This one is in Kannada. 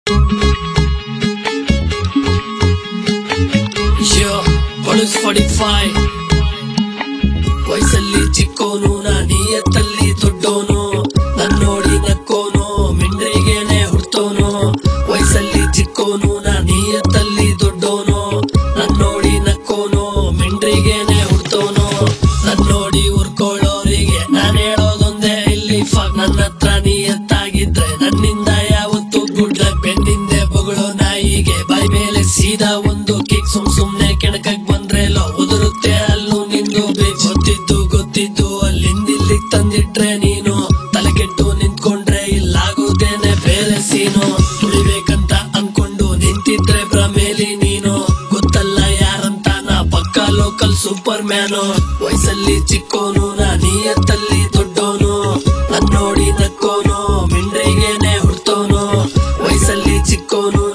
ಯೋ ಪೊಲೀಸ್ ಫಾರ್ಟಿ ಫೈವ್ ವಯಸ್ಸಲ್ಲಿ ಚಿಕ್ಕೋನು ನಾ ನಿಯತ್ತಲ್ಲಿ ದೊಡ್ಡೋನು ನನ್ ನೋಡಿ ನಕ್ಕೋನು ಮಿಂಡ್ರಿಗೇನೆ ಹುಡ್ತೋನು ವಯಸ್ಸಲ್ಲಿ ಚಿಕ್ಕೋನು ನಾ ನಿಯತ್ತಲ್ಲಿ ದೊಡ್ಡೋನು ನನ್ ನೋಡಿ ನಕ್ಕೋನು ಮಿಂಡ್ರಿಗೇನೆ ಹುಡ್ತೋನು ನನ್ ನೋಡಿ ಉರ್ಕೊಳ್ಳೋರಿಗೆ ನಾನ್ ಹೇಳೋದೊಂದೇ ಇಲ್ಲಿ ಫಾಕ್ ನನ್ನ ಹತ್ರ ನಿಯತ್ತಾಗಿದ್ರೆ ನನ್ನಿಂದ ಯಾವತ್ತು ಗುಡ್ಲ ಬೆನ್ನಿಂದೆ ಬೊಗಳೋ ನಾಯಿಗೆ ಬಾಯ್ ಮೇಲೆ ಸೀದಾ ಒಂದು ಕಿಕ್ ಸುಮ್ ಸುಮ್ನೆ ಕೆಣಕಕ್ ಬಂದ್ರೆ ಲೋ ಉದುರುತ್ತೆ ಅಲ್ಲೂ ನಿಂದು ಬೇಕು ಗೊತ್ತಿದ್ದು ಗೊತ್ತಿದ್ದು ಅಲ್ಲಿಂದಿಲ್ಲಿ ತಂದಿಟ್ರೆ ನೀನು ತಲೆ ಕೆಟ್ಟು ನಿಂತ್ಕೊಂಡ್ರೆ ಇಲ್ಲಾಗೋದೇನೆ ಬೇರೆ ಸೀನು ತುಳಿಬೇಕಂತ ಅನ್ಕೊಂಡು ನಿಂತಿದ್ರೆ ಭ್ರಮೇಲಿ ನೀನು ಗೊತ್ತಲ್ಲ ಯಾರಂತ ನಾ ಪಕ್ಕ ಲೋಕಲ್ ಸೂಪರ್ ಮ್ಯಾನು ವಯಸ್ಸಲ್ಲಿ ಚಿಕ್ಕೋನು ನಾ ನಿಯತ್ತಲ್ಲಿ ದೊಡ್ಡೋನು ನನ್ ನೋಡಿ ನಕ್ಕೋನು ಮಿಂಡ್ರಿಗೇನೆ ಹುಡ್ತೋನು ವಯಸ್ಸಲ್ಲಿ ಚಿಕ್ಕೋನು